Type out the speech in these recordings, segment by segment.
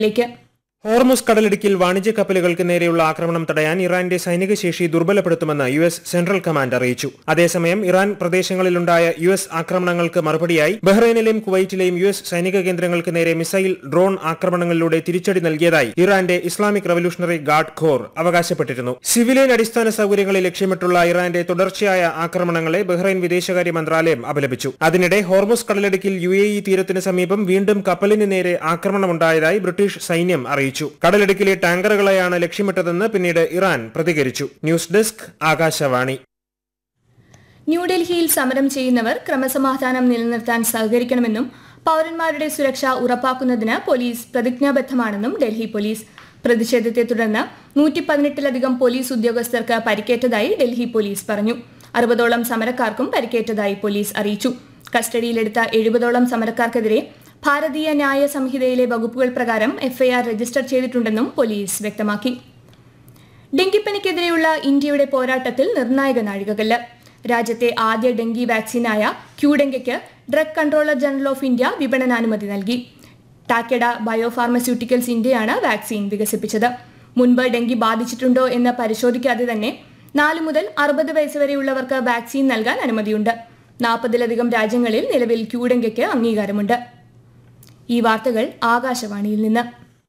ലേക്ക് Hormuz കടലിടുക്കിൽ വാണിജ്യ കപ്പലുകൾക്ക് നേരെയുള്ള ആക്രമണം തടയാൻ ഇറാന്റെ സൈനിക ശേഷി ദുർബലപ്പെടുത്തുമെന്ന് യു എസ് സെൻട്രൽ കമാൻഡ് അറിയിച്ചു അതേസമയം ഇറാൻ പ്രദേശങ്ങളിലുണ്ടായ യു എസ് ആക്രമണങ്ങൾക്ക് മറുപടിയായി ബഹ്റൈനിലെയും കുവൈറ്റിലെയും യു എസ് സൈനിക കേന്ദ്രങ്ങൾക്ക് നേരെ മിസൈൽ ഡ്രോൺ ആക്രമണങ്ങളിലൂടെ തിരിച്ചടി നൽകിയതായി ഇറാന്റെ ഇസ്ലാമിക് റവല്യൂഷണറി ഗാർഡ് ഖോർ അവകാശപ്പെട്ടിരുന്നു സിവിലിയൻ അടിസ്ഥാന സൗകര്യങ്ങളെ ലക്ഷ്യമിട്ടുള്ള ഇറാന്റെ തുടർച്ചയായ ആക്രമണങ്ങളെ ബഹ്റൈൻ വിദേശകാര്യ മന്ത്രാലയം അപലപിച്ചു അതിനിടെ ഹോർമുസ് കടലിടുക്കിൽ യു എ ഇ തീരത്തിന് സമീപം വീണ്ടും കപ്പലിന് നേരെ ആക്രമണമുണ്ടായതായി ബ്രിട്ടീഷ് സൈന്യം അറിയിച്ചു കടലിടുക്കിലെ ടാങ്കറുകളെയാണ് ലക്ഷ്യമിട്ടതെന്ന് പിന്നീട് ഇറാൻ പ്രതികരിച്ചു ന്യൂസ് ഡെസ്ക് ആകാശവാണി ന്യൂഡൽഹിയിൽ സമരം ചെയ്യുന്നവർ ക്രമസമാധാനം നിലനിർത്താൻ സഹകരിക്കണമെന്നും പൌരന്മാരുടെ സുരക്ഷ ഉറപ്പാക്കുന്നതിന് പോലീസ് പ്രതിജ്ഞാബദ്ധമാണെന്നും ഡൽഹി പോലീസ് പ്രതിഷേധത്തെ തുടർന്ന് നൂറ്റി പതിനെട്ടിലധികം പോലീസ് ഉദ്യോഗസ്ഥർക്ക് പരിക്കേറ്റതായി ഡൽഹി പോലീസ് പറഞ്ഞു അറുപതോളം സമരക്കാർക്കും പരിക്കേറ്റതായി പോലീസ് അറിയിച്ചു കസ്റ്റഡിയിലെടുത്ത എഴുപതോളം സമരക്കാർക്കെതിരെ ഭാരതീയ ന്യായ സംഹിതയിലെ വകുപ്പുകൾ പ്രകാരം എഫ്ഐആർ രജിസ്റ്റർ ചെയ്തിട്ടുണ്ടെന്നും പോലീസ് വ്യക്തമാക്കി ഡെങ്കിപ്പനിക്കെതിരെയുള്ള ഇന്ത്യയുടെ പോരാട്ടത്തിൽ നിർണായക നാഴികകല്ല് രാജ്യത്തെ ആദ്യ ഡെങ്കി വാക്സിനായ ക്യൂഡെങ്കയ്ക്ക് drug controller general of India വിപണനാനുമതി നൽകി ടാക്കഡ ബയോഫാർമസ്യൂട്ടിക്കൽസ് ഇന്ത്യയാണ് വാക്സിൻ വികസിപ്പിച്ചത് മുൻപ് ഡെങ്കി ബാധിച്ചിട്ടുണ്ടോ എന്ന് പരിശോധിക്കാതെ തന്നെ നാല് മുതൽ അറുപത് വയസ്സ് വരെയുള്ളവർക്ക് വാക്സിൻ നൽകാൻ അനുമതിയുണ്ട് നാൽപ്പതിലധികം രാജ്യങ്ങളിൽ നിലവിൽ ക്യൂഡെങ്കയ്ക്ക് അംഗീകാരമുണ്ട് ഈ വാർത്തകൾ ആകാശവാണിയിൽ നിന്ന്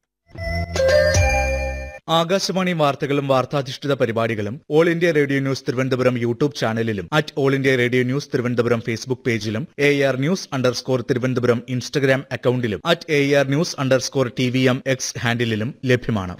ആകാശവാണി വാർത്തകളും വാർത്താധിഷ്ഠിത പരിപാടികളും all India radio news Thiruvananthapuram YouTube ചാനലിലും at all India radio news Thiruvananthapuram Facebook പേജിലും A R news underscore Thiruvananthapuram Instagram അക്കൌണ്ടിലും at A R news underscore T V M X ഹാൻഡിലും ലഭ്യമാണ്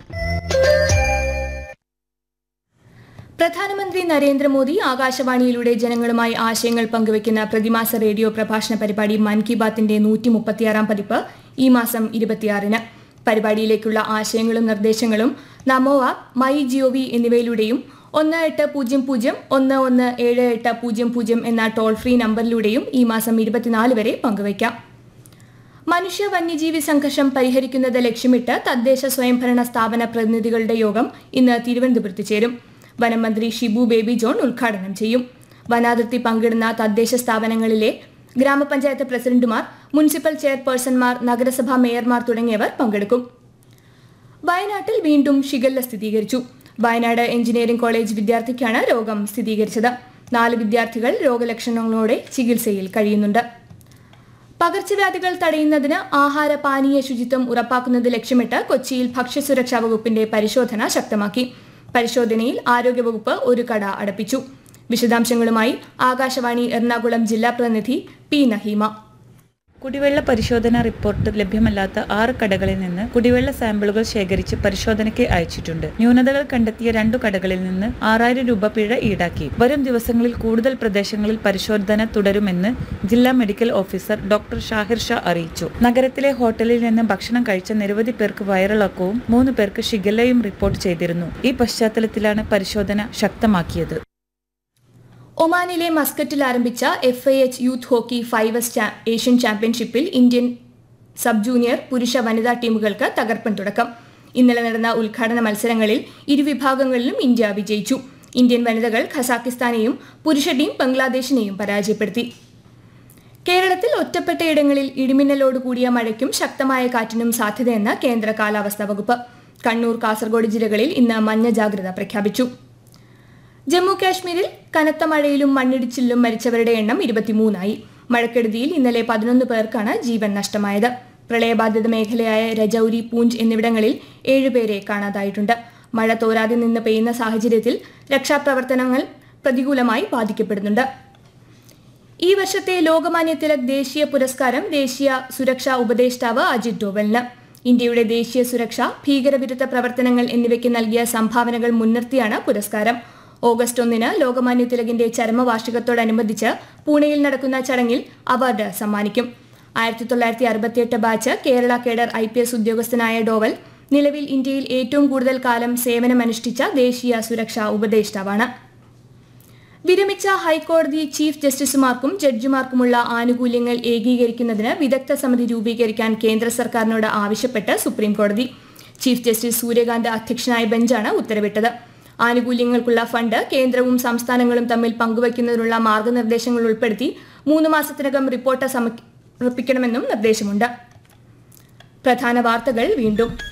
പ്രധാനമന്ത്രി നരേന്ദ്രമോദി ആകാശവാണിയിലൂടെ ജനങ്ങളുമായി ആശയങ്ങൾ പങ്കുവയ്ക്കുന്ന പ്രതിമാസ റേഡിയോ പ്രഭാഷണ പരിപാടി മൻ കി ബാത്തിന്റെ നൂറ്റി മുപ്പത്തിയാറാം പതിപ്പ് ഈ മാസം ഇരുപത്തിയാറിന് പരിപാടിയിലേക്കുള്ള ആശയങ്ങളും നിർദ്ദേശങ്ങളും നമോ ആപ്പ് മൈ ജിഒവി എന്നിവയിലൂടെയും ഒന്ന് എട്ട് പൂജ്യം പൂജ്യം ഒന്ന് ഒന്ന് ഏഴ് എട്ട് പൂജ്യം പൂജ്യം എന്ന ടോൾ ഫ്രീ നമ്പറിലൂടെയും ഈ മാസം ഇരുപത്തിനാല് വരെ പങ്കുവയ്ക്കാം മനുഷ്യ വന്യജീവി സംഘർഷം പരിഹരിക്കുന്നത് ലക്ഷ്യമിട്ട് തദ്ദേശ സ്വയംഭരണ സ്ഥാപന പ്രതിനിധികളുടെ യോഗം ഇന്ന് തിരുവനന്തപുരത്ത് ചേരും വനം മന്ത്രി ഷിബു ബേബി ജോൺ ഉദ്ഘാടനം ചെയ്യും വനാതിർത്തി പങ്കിടുന്ന തദ്ദേശ സ്ഥാപനങ്ങളിലെ ഗ്രാമപഞ്ചായത്ത് പ്രസിഡന്റുമാർ മുനിസിപ്പൽ ചെയർപേഴ്സൺമാർ നഗരസഭാ മേയർമാർ തുടങ്ങിയവർ പങ്കെടുക്കും വയനാട്ടിൽ വീണ്ടും ഷിഗല്ല സ്ഥിരീകരിച്ചു വയനാട് എഞ്ചിനീയറിംഗ് കോളേജ് വിദ്യാർത്ഥിക്കാണ് രോഗം സ്ഥിരീകരിച്ചത് നാല് വിദ്യാർത്ഥികൾ രോഗലക്ഷണങ്ങളോടെ ചികിത്സയിൽ കഴിയുന്നുണ്ട് പകർച്ചവ്യാധികൾ തടയുന്നതിന് ആഹാര പാനീയ ശുചിത്വം ഉറപ്പാക്കുന്നത് ലക്ഷ്യമിട്ട് കൊച്ചിയിൽ ഭക്ഷ്യസുരക്ഷാ വകുപ്പിന്റെ പരിശോധന ശക്തമാക്കി പരിശോധനയിൽ ആരോഗ്യവകുപ്പ് ഒരു കട അടപ്പിച്ചു വിശദാംശങ്ങളുമായി ആകാശവാണി എറണാകുളം ജില്ലാ പ്രതിനിധി പി നഹീമ കുടിവെള്ള പരിശോധന റിപ്പോർട്ട് ലഭ്യമല്ലാത്ത ആറ് കടകളിൽ നിന്ന് കുടിവെള്ള സാമ്പിളുകൾ ശേഖരിച്ച് പരിശോധനയ്ക്ക് അയച്ചിട്ടുണ്ട് ന്യൂനതകൾ കണ്ടെത്തിയ രണ്ടു കടകളിൽ നിന്ന് ആറായിരം രൂപ പിഴ ഈടാക്കി വരും ദിവസങ്ങളിൽ കൂടുതൽ പ്രദേശങ്ങളിൽ പരിശോധന തുടരുമെന്ന് ജില്ലാ medical officer doctor Shahir Sha അറിയിച്ചു നഗരത്തിലെ ഹോട്ടലിൽ നിന്ന് ഭക്ഷണം കഴിച്ച നിരവധി പേർക്ക് വയറിളക്കവും മൂന്ന് പേർക്ക് ഷിഗല്ലയും റിപ്പോർട്ട് ചെയ്തിരുന്നു ഈ പശ്ചാത്തലത്തിലാണ് പരിശോധന ശക്തമാക്കിയത് ഒമാനിലെ മസ്കറ്റിൽ ആരംഭിച്ച F I H youth hockey fives ചാ- ഏഷ്യൻ ചാമ്പ്യൻഷിപ്പിൽ ഇന്ത്യൻ സബ് ജൂനിയർ പുരുഷ വനിതാ ടീമുകൾക്ക് തകർപ്പൻ തുടക്കം ഇന്നലെ നടന്ന ഉദ്ഘാടന മത്സരങ്ങളിൽ ഇരുവിഭാഗങ്ങളിലും ഇന്ത്യ വിജയിച്ചു ഇന്ത്യൻ വനിതകൾ ഖസാക്കിസ്ഥാനെയും പുരുഷ ടീം ബംഗ്ലാദേശിനെയും പരാജയപ്പെടുത്തി കേരളത്തിൽ ഒറ്റപ്പെട്ടയിടങ്ങളിൽ ഇടിമിന്നലോട് കൂടിയ മഴയ്ക്കും ശക്തമായ കാറ്റിനും സാധ്യതയെന്ന് കേന്ദ്ര കാലാവസ്ഥാ വകുപ്പ് കണ്ണൂർ കാസർഗോഡ് ജില്ലകളിൽ ഇന്ന് മഞ്ഞ ജാഗ്രത പ്രഖ്യാപിച്ചു ജമ്മു കാശ്മീരിൽ കനത്ത മഴയിലും മണ്ണിടിച്ചിലും മരിച്ചവരുടെ എണ്ണം ഇരുപത്തിമൂന്നായി മഴക്കെടുതിയിൽ ഇന്നലെ പതിനൊന്ന് പേർക്കാണ് ജീവൻ നഷ്ടമായത് പ്രളയബാധിത മേഖലയായ രജൌരി പൂഞ്ച് എന്നിവിടങ്ങളിൽ ഏഴുപേരെ കാണാതായിട്ടുണ്ട് മഴ തോരാതെ നിന്ന് പെയ്യുന്ന സാഹചര്യത്തിൽ രക്ഷാപ്രവർത്തനങ്ങൾ പ്രതികൂലമായി ബാധിക്കപ്പെടുന്നുണ്ട് ഈ വർഷത്തെ ലോകമാന്യ തിലക് ദേശീയ പുരസ്കാരം ദേശീയ സുരക്ഷാ ഉപദേഷ്ടാവ് അജിത് ഡോവലിന് ഇന്ത്യയുടെ ദേശീയ സുരക്ഷ ഭീകരവിരുദ്ധ പ്രവർത്തനങ്ങൾ എന്നിവയ്ക്ക് നൽകിയ സംഭാവനകൾ മുൻനിർത്തിയാണ് പുരസ്കാരം ഓഗസ്റ്റ് ഒന്നിന് ലോകമാന്യ തിലകിന്റെ ചരമവാർഷികത്തോടനുബന്ധിച്ച് പൂനെയിൽ നടക്കുന്ന ചടങ്ങിൽ അവാർഡ് സമ്മാനിക്കും ആയിരത്തി തൊള്ളായിരത്തി അറുപത്തിയെട്ട് batch Kerala cadre I P S ഉദ്യോഗസ്ഥനായ ഡോവൽ നിലവിൽ ഇന്ത്യയിൽ ഏറ്റവും കൂടുതൽ കാലം സേവനമനുഷ്ഠിച്ച ദേശീയ സുരക്ഷാ ഉപദേഷ്ടാവാണ് വിരമിച്ച ഹൈക്കോടതി ചീഫ് ജസ്റ്റിസുമാർക്കും ജഡ്ജിമാർക്കുമുള്ള ആനുകൂല്യങ്ങൾ ഏകീകരിക്കുന്നതിന് വിദഗ്ധ സമിതി രൂപീകരിക്കാൻ കേന്ദ്ര സർക്കാരിനോട് ആവശ്യപ്പെട്ട് സുപ്രീം കോടതി ചീഫ് ജസ്റ്റിസ് സൂര്യകാന്ത് അധ്യക്ഷനായ ബെഞ്ചാണ് ഉത്തരവിട്ടത് ആനുകൂല്യങ്ങൾക്കുള്ള ഫണ്ട് കേന്ദ്രവും സംസ്ഥാനങ്ങളും തമ്മിൽ പങ്കുവയ്ക്കുന്നതിനുള്ള മാർഗനിർദ്ദേശങ്ങൾ ഉൾപ്പെടുത്തി മൂന്ന് മാസത്തിനകം റിപ്പോർട്ട് സമർപ്പിക്കണമെന്നും നിർദ്ദേശമുണ്ട് പ്രധാന വാർത്തകൾ വീണ്ടും